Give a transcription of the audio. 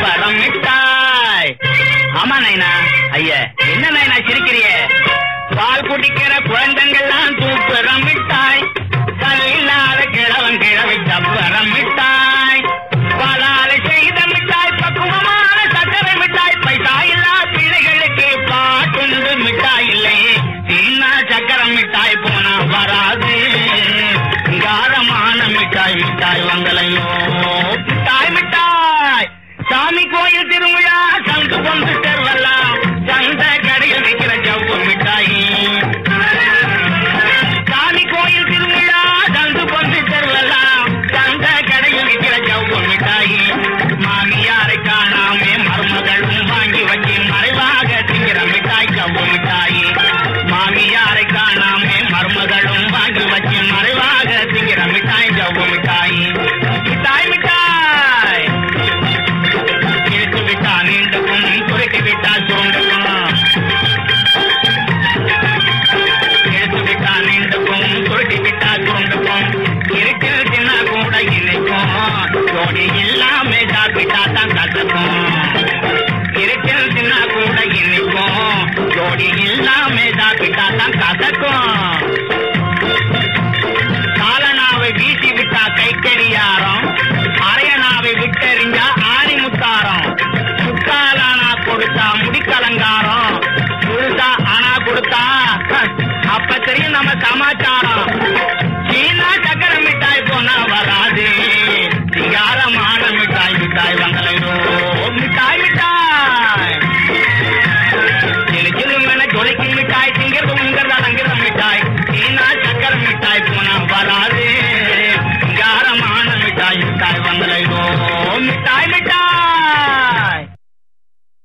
சப்பரம் மிட்டாய் ஆமா நைனா ஐயா என்ன நைனா சிரிக்கிறிய பால் குடிக்கிற குழந்தைங்கள்லாம் தூக்குறம் மிட்டாய் கல் இல்லாத கிழவன் கிழவை சப்பரம் மிட்டாய் பாலால செய்த மிட்டாய் பக்குவமான சக்கரை மிட்டாய் பைசா இல்லா பிள்ளைகளுக்கு பாட்டுண்டு மிட்டாய் இல்லையே சீனா சக்கரை மிட்டாய் போனா வராது காரமான மிட்டாய் மிட்டாய் வங்கலையோ மிட்டாய் மிட்டாய் சாமி கோயில் திருவிழா சங்கு பொந்து தெருவெல்லாம் சந்த கடையில் விற்கிற ஜவ்வு மிட்டாய் சாமி கோயில் திருவிழா சங்கு பொந்து தெருவெல்லாம் சந்த கடையில் விற்கிற ஜவ்வு மிட்டாய் மாமியாரை காணாமே மருமகளும் வாங்கி வச்சு மறைவாக திங்கிற மிட்டாய் ஜவ்வு மிட்டாய் மாமியாரை காணாமே மருமகளும் வாங்கி வச்சு மறைவாக திங்கிற மிட்டாய் ஜவ்வு மிட்டாய் மிட்டாய் மிட்டாய் இழுத்து விட்டா நீண்டுக்கும் குறுக்கி விட்டா சுருண்டுக்கும் இழுத்து விட்டா நீண்டுக்கும் குறுக்கி விட்டா சுருண்டுக்கும் இருக்கிற சின்ன கூட இணைக்கும் ஜோடி இல்லாம சாப்பிட்டா தான் கசக்கும் இருக்கிற சின்ன கூட இணைக்கும் ஜோடி இல்லாம சாப்பிட்டா தான் கசக்கும் காலனாவை வீசி விட்டா கைக்கடியாரம் அரையனாவை விட்டெறிஞ்சா ஆணி முத்தாரம் முக்காலானா கொடுத்தா முடிக்கலங்காரம் முழுசா ஆனா கொடுத்தா ஹ, அப்ப தெரியும் நம்ம சமாச்சாரம் சீனா சக்கரை மிட்டாய் போனா வராது சிங்காரமான மிட்டாய் மிட்டாய் வங்கலையோ மிட்டாய் மிட்டாய் சிலு சிலுமென ஜொலிக்கும் மிட்டாய் திங்கிறது உங்கிறதா அங்கிற மிட்டாய் சீனா சக்கரை மிட்டாய் போனா வராது காரமான மிட்டாய் மிட்டாய் வங்கலையோ மிட்டாய் மிட்டாய்